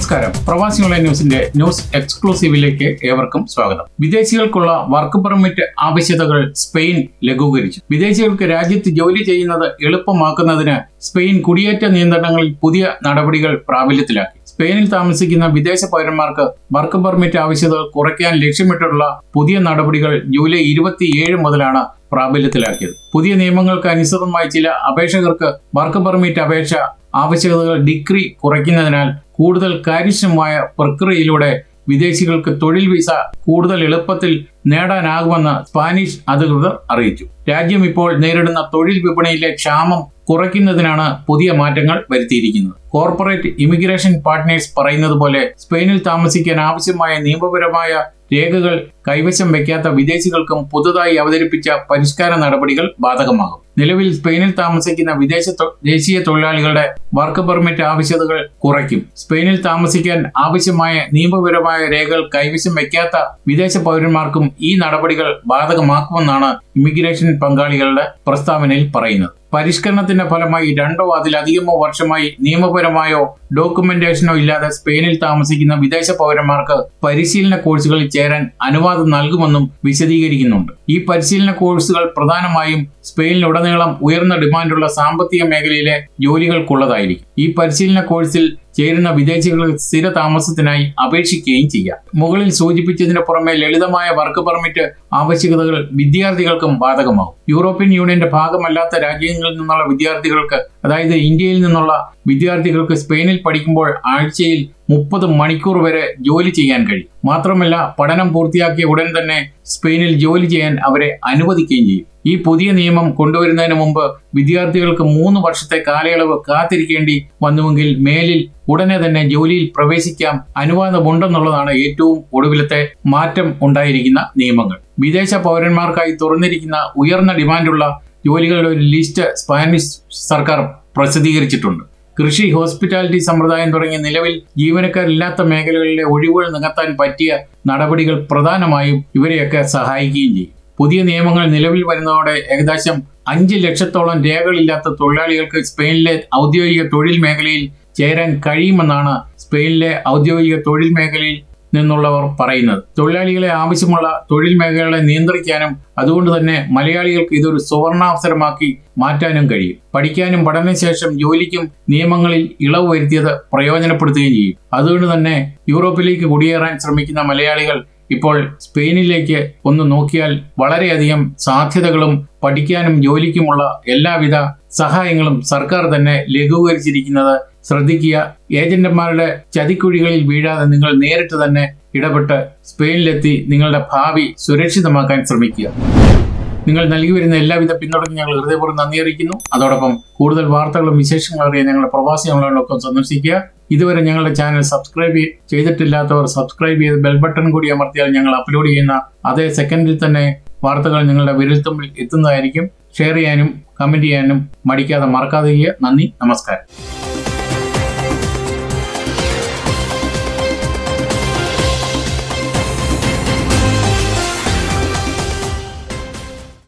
നമസ്കാരം പ്രവാസി ഓൺലൈൻ ന്യൂസിന്റെ ന്യൂസ് എക്സ്ക്ലൂസീവിലേക്ക് ഏവർക്കും സ്വാഗതം വിദേശികൾക്കുള്ള വർക്ക് പെർമിറ്റ് ആവശ്യകതകൾ സ്പെയിൻ ലഘൂകരിച്ചു വിദേശികൾക്ക് രാജ്യത്ത് ജോലി ചെയ്യുന്നത് എളുപ്പമാക്കുന്നതിന് സ്പെയിൻ കുടിയേറ്റ നിയന്ത്രണങ്ങളിൽ പുതിയ നടപടികൾ പ്രാബല്യത്തിലാക്കി സ്പെയിനിൽ താമസിക്കുന്ന വിദേശ പൗരന്മാർക്ക് വർക്ക് പെർമിറ്റ് ആവശ്യകതകൾ കുറയ്ക്കാൻ ലക്ഷ്യമിട്ടുള്ള പുതിയ നടപടികൾ ജൂലൈ ഇരുപത്തിയേഴ് മുതലാണ് പ്രാബല്യത്തിലാക്കിയത് പുതിയ നിയമങ്ങൾക്ക് അനുസൃതമായി ചില അപേക്ഷകർക്ക് വർക്ക് പെർമിറ്റ് അപേക്ഷ ആവശ്യകതകൾ ഡിഗ്രി കുറയ്ക്കുന്നതിനാൽ കൂടുതൽ കാര്യക്ഷമമായ പ്രക്രിയയിലൂടെ വിദേശികൾക്ക് തൊഴിൽ വിസ കൂടുതൽ എളുപ്പത്തിൽ നേടാനാകുമെന്ന് സ്പാനിഷ് അധികൃതർ അറിയിച്ചു രാജ്യം ഇപ്പോൾ നേരിടുന്ന തൊഴിൽ വിപണിയിലെ ക്ഷാമം കുറയ്ക്കുന്നതിനാണ് പുതിയ മാറ്റങ്ങൾ വരുത്തിയിരിക്കുന്നത് കോർപ്പറേറ്റ് ഇമിഗ്രേഷൻ പാർട്ട്നേഴ്സ് പറയുന്നത് പോലെ സ്പെയിനിൽ താമസിക്കാൻ ആവശ്യമായ നിയമപരമായ രേഖകൾ കൈവശം വയ്ക്കാത്ത വിദേശികൾക്കും പുതുതായി അവതരിപ്പിച്ച പരിഷ്കാര നടപടികൾ ബാധകമാകും നിലവിൽ സ്പെയിനിൽ താമസിക്കുന്ന വിദേശ തൊ- ദേശീയ തൊഴിലാളികളുടെ വർക്ക് പെർമിറ്റ് ആവശ്യകതകൾ കുറയ്ക്കും സ്പെയിനിൽ താമസിക്കാൻ ആവശ്യമായ നിയമപരമായ രേഖകൾ കൈവശം വയ്ക്കാത്ത വിദേശ പൗരന്മാർക്കും ഈ നടപടികൾ ബാധകമാക്കുമെന്നാണ് ഇമിഗ്രേഷൻ പങ്കാളികളുടെ പ്രസ്താവനയിൽ പറയുന്നത് പരിഷ്കരണത്തിന്റെ ഫലമായി രണ്ടോ അതിലധികമോ വർഷമായി നിയമപരമായോ ഡോക്യുമെന്റേഷനോ ഇല്ലാതെ സ്പെയിനിൽ താമസിക്കുന്ന വിദേശ പൗരന്മാർക്ക് പരിശീലന കോഴ്സുകളിൽ ചേരാൻ അനുവാദം നൽകുമെന്നും വിശദീകരിക്കുന്നുണ്ട് ഈ പരിശീലന കോഴ്സുകൾ പ്രധാനമായും സ്പെയിനിലുടനീളം ഉയർന്ന ഡിമാൻഡുള്ള സാമ്പത്തിക മേഖലയിലെ ജോലികൾക്കുള്ളതായിരിക്കും ഈ പരിശീലന കോഴ്സിൽ ചേരുന്ന വിദേശികൾക്ക് സ്ഥിര താമസത്തിനായി അപേക്ഷിക്കുകയും ചെയ്യാം മുകളിൽ സൂചിപ്പിച്ചതിന് പുറമെ ലളിതമായ വർക്ക് പെർമിറ്റ് ആവശ്യകതകൾ വിദ്യാർത്ഥികൾക്കും ബാധകമാവും യൂറോപ്യൻ യൂണിയന്റെ ഭാഗമല്ലാത്ത രാജ്യങ്ങളിൽ നിന്നുള്ള വിദ്യാർത്ഥികൾക്ക് അതായത് ഇന്ത്യയിൽ നിന്നുള്ള വിദ്യാർത്ഥികൾക്ക് സ്പെയിനിൽ പഠിക്കുമ്പോൾ ആഴ്ചയിൽ മുപ്പത് മണിക്കൂർ വരെ ജോലി ചെയ്യാൻ കഴിയും മാത്രമല്ല പഠനം പൂർത്തിയാക്കിയ ഉടൻ തന്നെ സ്പെയിനിൽ ജോലി ചെയ്യാൻ അവരെ അനുവദിക്കുകയും ചെയ്യും ഈ പുതിയ നിയമം കൊണ്ടുവരുന്നതിന് മുമ്പ് വിദ്യാർത്ഥികൾക്ക് മൂന്ന് വർഷത്തെ കാലയളവ് കാത്തിരിക്കേണ്ടി വന്നുവെങ്കിൽ മേലിൽ ഉടനെ തന്നെ ജോലിയിൽ പ്രവേശിക്കാം അനുവാദമുണ്ടെന്നുള്ളതാണ് ഏറ്റവും ഒടുവിലത്തെ മാറ്റം ഉണ്ടായിരിക്കുന്ന നിയമങ്ങൾ വിദേശ പൗരന്മാർക്കായി തുറന്നിരിക്കുന്ന ഉയർന്ന ഡിമാൻഡുള്ള ജോലികളുടെ ഒരു ലിസ്റ്റ് സ്പാനിഷ് സർക്കാർ പ്രസിദ്ധീകരിച്ചിട്ടുണ്ട് കൃഷി ഹോസ്പിറ്റാലിറ്റി സമ്പ്രദായം തുടങ്ങിയ നിലവിൽ ജീവനക്കാരില്ലാത്ത മേഖലകളിലെ ഒഴിവുകൾ നികത്താൻ പറ്റിയ നടപടികൾ പ്രധാനമായും ഇവരെയൊക്കെ സഹായിക്കുകയും ചെയ്യും പുതിയ നിയമങ്ങൾ നിലവിൽ വരുന്നതോടെ ഏകദേശം അഞ്ച് ലക്ഷത്തോളം രേഖകളില്ലാത്ത തൊഴിലാളികൾക്ക് സ്പെയിനിലെ ഔദ്യോഗിക തൊഴിൽ മേഖലയിൽ ചേരാൻ കഴിയുമെന്നാണ് സ്പെയിനിലെ ഔദ്യോഗിക തൊഴിൽ മേഖലയിൽ നിന്നുള്ളവർ പറയുന്നത് തൊഴിലാളികളെ ആവശ്യമുള്ള തൊഴിൽ മേഖലകളെ നിയന്ത്രിക്കാനും അതുകൊണ്ട് തന്നെ മലയാളികൾക്ക് ഇതൊരു സുവർണാവസരമാക്കി മാറ്റാനും കഴിയും പഠിക്കാനും പഠനശേഷം ജോലിക്കും നിയമങ്ങളിൽ ഇളവ് വരുത്തിയത് പ്രയോജനപ്പെടുത്തുകയും ചെയ്യും അതുകൊണ്ട് തന്നെ യൂറോപ്പിലേക്ക് കുടിയേറാൻ ശ്രമിക്കുന്ന മലയാളികൾ ഇപ്പോൾ സ്പെയിനിലേക്ക് ഒന്ന് നോക്കിയാൽ വളരെയധികം സാധ്യതകളും പഠിക്കാനും ജോലിക്കുമുള്ള എല്ലാവിധ സഹായങ്ങളും സർക്കാർ തന്നെ ലഘൂകരിച്ചിരിക്കുന്നത് ശ്രദ്ധിക്കുക ഏജന്റുമാരുടെ ചതിക്കുഴികളിൽ വീഴാതെ നിങ്ങൾ നേരിട്ട് തന്നെ ഇടപെട്ട് സ്പെയിനിലെത്തി നിങ്ങളുടെ ഭാവി സുരക്ഷിതമാക്കാൻ ശ്രമിക്കുക നിങ്ങൾ നൽകി വരുന്ന എല്ലാവിധ പിന്തുണയ്ക്കും ഞങ്ങൾ ഹൃദയപൂർവ്വം നന്ദി അറിയിക്കുന്നു അതോടൊപ്പം കൂടുതൽ വാർത്തകളും വിശേഷങ്ങളും അറിയാൻ ഞങ്ങളുടെ പ്രവാസി ഓൺലൈനൊക്കെ സന്ദർശിക്കുക ഇതുവരെ ഞങ്ങളുടെ ചാനൽ സബ്സ്ക്രൈബ് ചെയ്തിട്ടില്ലാത്തവർ സബ്സ്ക്രൈബ് ചെയ്ത് ബെൽ ബട്ടൺ കൂടി അമർത്തിയാൽ ഞങ്ങൾ അപ്ലോഡ് ചെയ്യുന്ന അതേ സെക്കൻഡിൽ തന്നെ വാർത്തകൾ നിങ്ങളുടെ വിരൽത്തുമ്പിൽ എത്തുന്നതായിരിക്കും ഷെയർ ചെയ്യാനും കമന്റ് ചെയ്യാനും മടിക്കാതെ മറക്കാതെ ചെയ്യുക നന്ദി നമസ്കാരം